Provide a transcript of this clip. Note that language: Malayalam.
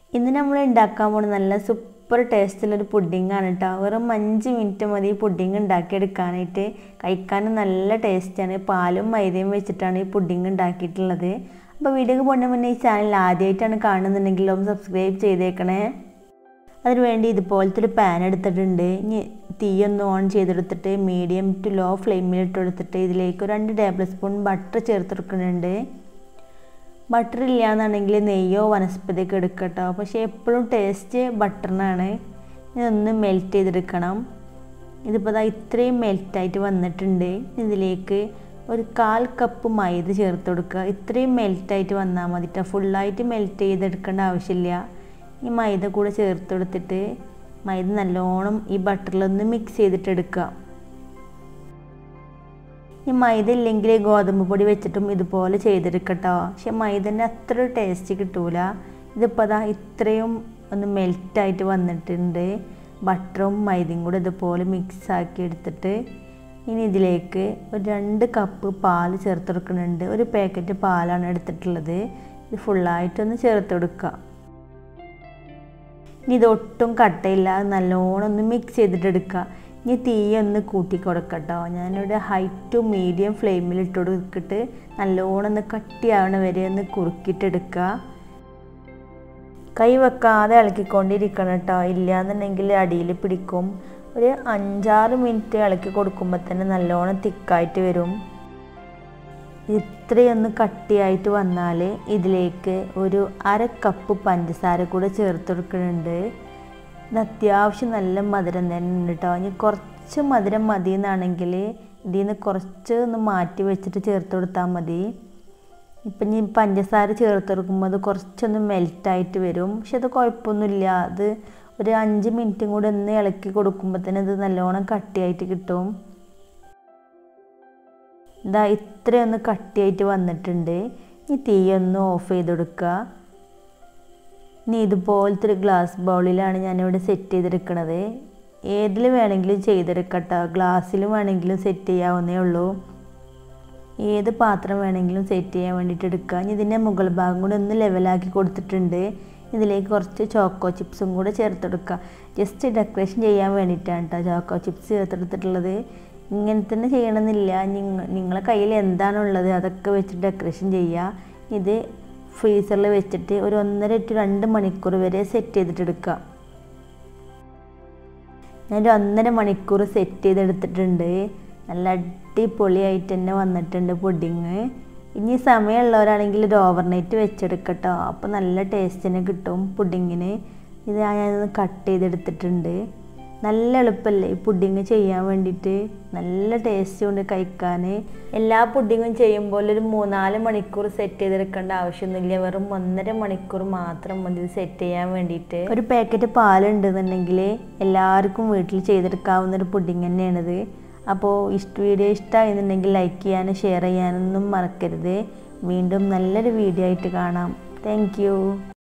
ഇന്ന് നമ്മൾ ഉണ്ടാക്കാൻ പോകുന്നത് നല്ല സൂപ്പർ ടേസ്റ്റുള്ളൊരു പുഡിങ്ങാണ് കേട്ടോ വെറും അഞ്ച് മിനിറ്റ് മതി ഈ പുഡിങ് ഉണ്ടാക്കിയെടുക്കാനായിട്ട് കഴിക്കാനും നല്ല ടേസ്റ്റാണ് പാലും മൈദയും വെച്ചിട്ടാണ് ഈ പുഡിങ് ഉണ്ടാക്കിയിട്ടുള്ളത് അപ്പോൾ വീഡിയോക്ക് പോകുന്ന മുന്നേ ഈ ചാനൽ ആദ്യമായിട്ടാണ് കാണുന്നുണ്ടെങ്കിൽ ഒന്ന് സബ്സ്ക്രൈബ് ചെയ്തേക്കണേ അതിനുവേണ്ടി ഇതുപോലത്തെ ഒരു പാൻ എടുത്തിട്ടുണ്ട് ഇനി തീയൊന്ന് ഓൺ ചെയ്തെടുത്തിട്ട് മീഡിയം ടു ലോ ഫ്ലെയിമിൽ ഇട്ട് കൊടുത്തിട്ട് ഇതിലേക്ക് ഒരു രണ്ട് ടേബിൾ സ്പൂൺ ബട്ടർ ചേർത്തെടുക്കുന്നുണ്ട് ബട്ടർ ഇല്ലയെന്നാണെങ്കിൽ നെയ്യോ വനസ്പതിയൊക്കെ എടുക്കട്ടോ പക്ഷേ എപ്പോഴും ടേസ്റ്റ് ബട്ടറിനാണ് ഇതൊന്ന് മെൽറ്റ് ചെയ്തെടുക്കണം ഇതിപ്പോൾ ദാ ഇത്രയും മെൽറ്റായിട്ട് വന്നിട്ടുണ്ട് ഇതിലേക്ക് ഒരു കാൽ കപ്പ് മൈദ ചേർത്ത് കൊടുക്കുക ഇത്രയും മെൽറ്റായിട്ട് വന്നാൽ മതിട്ടോ ഫുള്ളായിട്ട് മെൽറ്റ് ചെയ്തെടുക്കേണ്ട ആവശ്യമില്ല ഈ മൈദ കൂടെ ചേർത്ത് കൊടുത്തിട്ട് മൈദ നല്ലോണം ഈ ബട്ടറിലൊന്ന് മിക്സ് ചെയ്തിട്ട് എടുക്കുക ഈ മൈദ ഇല്ലെങ്കിൽ ഗോതമ്പ് പൊടി വെച്ചിട്ടും ഇതുപോലെ ചെയ്തെടുക്കട്ടോ പക്ഷെ മൈദൻ്റെ അത്ര ഒരു ടേസ്റ്റ് കിട്ടൂല ഇതിപ്പോൾ അതാ ഇത്രയും ഒന്ന് മെൽറ്റായിട്ട് വന്നിട്ടുണ്ട് ബട്ടറും മൈദയും കൂടെ ഇതുപോലെ മിക്സ് ആക്കി എടുത്തിട്ട് ഇനി ഇതിലേക്ക് ഒരു രണ്ട് കപ്പ് പാൽ ചേർത്ത് കൊടുക്കുന്നുണ്ട് ഒരു പാക്കറ്റ് പാലാണ് എടുത്തിട്ടുള്ളത് ഇത് ഫുള്ളായിട്ടൊന്ന് ചേർത്ത് കൊടുക്കുക ഇനി ഇതൊട്ടും കട്ടയില്ലാതെ നല്ലോണം ഒന്ന് മിക്സ് ചെയ്തിട്ട് എടുക്കുക ഇനി തീ ഒന്ന് കൂട്ടി കൊടുക്കട്ടോ ഞാനിവിടെ ഹൈ ടു മീഡിയം ഫ്ലെയിമിൽ ഇട്ട് കൊടുത്തിട്ട് നല്ലോണം ഒന്ന് കട്ടിയാവണ വരെ ഒന്ന് കുറുക്കിയിട്ടെടുക്കുക കൈ വെക്കാതെ ഇളക്കിക്കൊണ്ടിരിക്കണം കേട്ടോ ഇല്ലയെന്നുണ്ടെങ്കിൽ അടിയിൽ പിടിക്കും ഒരു അഞ്ചാറ് മിനിറ്റ് ഇളക്കി കൊടുക്കുമ്പോൾ തന്നെ നല്ലോണം തിക്കായിട്ട് വരും ഇത്രയൊന്ന് കട്ടിയായിട്ട് വന്നാൽ ഇതിലേക്ക് ഒരു അര കപ്പ് പഞ്ചസാര കൂടെ ചേർത്ത് കൊടുക്കുന്നുണ്ട് ഇത് അത്യാവശ്യം നല്ല മധുരം തന്നെ ഉണ്ട് കേട്ടോ ഇനി കുറച്ച് മധുരം മതി എന്നാണെങ്കിൽ ഇതിൽ നിന്ന് കുറച്ച് ഒന്ന് മാറ്റി വെച്ചിട്ട് ചേർത്ത് കൊടുത്താൽ മതി ഇപ്പം ഇനി പഞ്ചസാര ചേർത്ത് കൊടുക്കുമ്പോൾ അത് കുറച്ചൊന്ന് മെൽറ്റായിട്ട് വരും പക്ഷെ അത് കുഴപ്പമൊന്നുമില്ല അത് ഒരു അഞ്ച് മിനിറ്റും കൂടെ ഒന്ന് ഇളക്കി കൊടുക്കുമ്പോൾ തന്നെ ഇത് നല്ലോണം കട്ടിയായിട്ട് കിട്ടും ഇതാ ഇത്രയൊന്ന് കട്ടിയായിട്ട് വന്നിട്ടുണ്ട് ഈ തീ ഒന്ന് ഓഫ് ചെയ്ത് കൊടുക്കുക ഇനി ഇതുപോലത്തെ ഒരു ഗ്ലാസ് ബൗളിലാണ് ഞാനിവിടെ സെറ്റ് ചെയ്തെടുക്കണത് ഏതിൽ വേണമെങ്കിലും ചെയ്തെടുക്കട്ടോ ഗ്ലാസ്സിലും വേണമെങ്കിലും സെറ്റ് ചെയ്യാവുന്നേ ഉള്ളൂ ഏത് പാത്രം വേണമെങ്കിലും സെറ്റ് ചെയ്യാൻ വേണ്ടിയിട്ട് എടുക്കുക ഇനി ഇതിൻ്റെ മുകൾ ഭാഗം കൂടി ഒന്ന് ലെവലാക്കി കൊടുത്തിട്ടുണ്ട് ഇതിലേക്ക് കുറച്ച് ചോക്കോ ചിപ്സും കൂടെ ചേർത്തെടുക്കുക ജസ്റ്റ് ഡെക്കറേഷൻ ചെയ്യാൻ വേണ്ടിയിട്ടാണ് കേട്ടോ ചോക്കോ ചിപ്സ് ചേർത്തെടുത്തിട്ടുള്ളത് ഇങ്ങനെ തന്നെ ചെയ്യണമെന്നില്ല നിങ്ങ നിങ്ങളെ കയ്യിൽ എന്താണുള്ളത് അതൊക്കെ വെച്ച് ഡെക്കറേഷൻ ചെയ്യുക ഇത് ഫ്രീസറിൽ വെച്ചിട്ട് ഒരു ഒന്നര ടു രണ്ട് മണിക്കൂർ വരെ സെറ്റ് ചെയ്തിട്ട് എടുക്കുക ഞാനൊരു ഒന്നര മണിക്കൂർ സെറ്റ് ചെയ്തെടുത്തിട്ടുണ്ട് നല്ല അടിപൊളിയായിട്ട് തന്നെ വന്നിട്ടുണ്ട് പുഡിങ് ഇനി സമയമുള്ളവരാണെങ്കിൽ ഒരു ഓവർനൈറ്റ് വെച്ചെടുക്കട്ടോ അപ്പോൾ നല്ല ടേസ്റ്റ് തന്നെ കിട്ടും പുഡിങ്ങിന് ഇത് ഞാനൊന്ന് കട്ട് ചെയ്തെടുത്തിട്ടുണ്ട് നല്ല എളുപ്പമല്ലേ ഈ പുഡിങ് ചെയ്യാൻ വേണ്ടിയിട്ട് നല്ല ടേസ്റ്റ് കൊണ്ട് കഴിക്കാൻ എല്ലാ പുഡിങ്ങും ചെയ്യുമ്പോൾ ഒരു മൂന്നാല് മണിക്കൂർ സെറ്റ് ചെയ്തെടുക്കേണ്ട ആവശ്യമൊന്നുമില്ല വെറും ഒന്നര മണിക്കൂർ മാത്രം മതി ഇത് സെറ്റ് ചെയ്യാൻ വേണ്ടിയിട്ട് ഒരു പാക്കറ്റ് പാലുണ്ടെന്നുണ്ടെങ്കിൽ എല്ലാവർക്കും വീട്ടിൽ ചെയ്തെടുക്കാവുന്ന ഒരു പുഡിങ് തന്നെയാണിത് അപ്പോൾ ഇഷ്ട വീഡിയോ ഇഷ്ടമായിരുന്നുണ്ടെങ്കിൽ ലൈക്ക് ചെയ്യാനും ഷെയർ ചെയ്യാനൊന്നും മറക്കരുത് വീണ്ടും നല്ലൊരു വീഡിയോ ആയിട്ട് കാണാം താങ്ക്